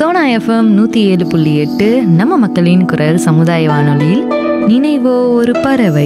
Sona FM நூற்றி ஏழு புள்ளி எட்டு நம்ம மக்களின் குரல் சமுதாய வானொலியில் நினைவோ ஒரு பறவை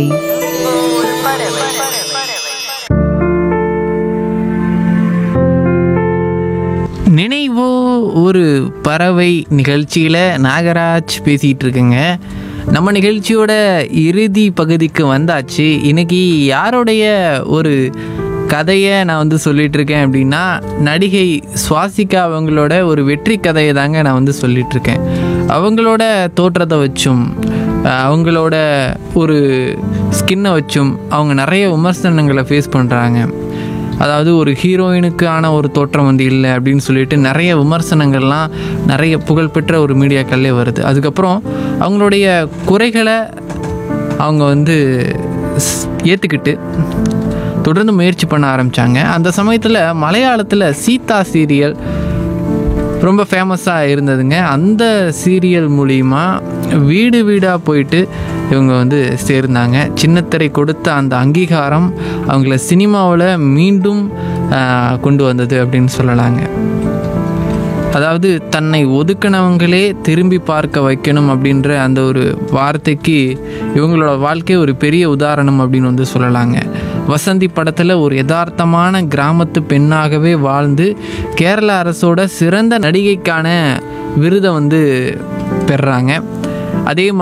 நினைவோ ஒரு பறவை நிகழ்ச்சியில் நாகராஜ் பேசிகிட்டு இருக்கேங்க நம்ம நிகழ்ச்சியோட இறுதி பகுதிக்கு வந்தாச்சு இன்னைக்கு யாருடைய ஒரு கதையை நான் வந்து சொல்லிட்டு இருக்கேன் அப்படின்னா நடிகை சுவாசிகா அவங்களோட ஒரு வெற்றி கதையை தாங்க நான் வந்து சொல்லிட்டு இருக்கேன் அவங்களோட தோற்றத்தை வச்சும் அஹ், அவங்களோட ஒரு ஸ்கின்னை வச்சும் அவங்க நிறைய விமர்சனங்களை ஃபேஸ் பண்ணுறாங்க அதாவது ஒரு ஹீரோயினுக்கான ஒரு தோற்றம் வந்து இல்லை அப்படின்னு சொல்லிட்டு நிறைய விமர்சனங்கள்லாம் நிறைய புகழ்பெற்ற ஒரு மீடியாக்கள்லே வருது அதுக்கப்புறம் அவங்களுடைய குறைகளை அவங்க வந்து ஸ்- ஏற்றுக்கிட்டு தொடர்ந்து முயற்சி பண்ண ஆரம்பித்தாங்க அந்த சமயத்தில் மலையாளத்தில் சீதா சீரியல் ரொம்ப ஃபேமஸாக இருந்ததுங்க அந்த சீரியல் மூலிமா வீடு வீடாக போயிட்டு இவங்க வந்து சேர்ந்தாங்க சின்னத்திரை கொடுத்த அந்த அங்கீகாரம் அவங்கள சினிமாவில் மீண்டும் ஆஹ், கொண்டு வந்தது அப்படின்னு சொல்லலாங்க அதாவது தன்னை ஒதுக்கினவங்களே திரும்பி பார்க்க வைக்கணும் அப்படின்ற அந்த ஒரு வார்த்தைக்கு இவங்களோட வாழ்க்கை ஒரு பெரிய உதாரணம் அப்படின்னு வந்து சொல்லலாங்க வசந்தி படத்தில் ஒரு யதார்த்தமான கிராமத்து பெண்ணாகவே வாழ்ந்து கேரள அரசோட சிறந்த நடிகைக்கான விருதை வந்து பெறுறாங்க அதே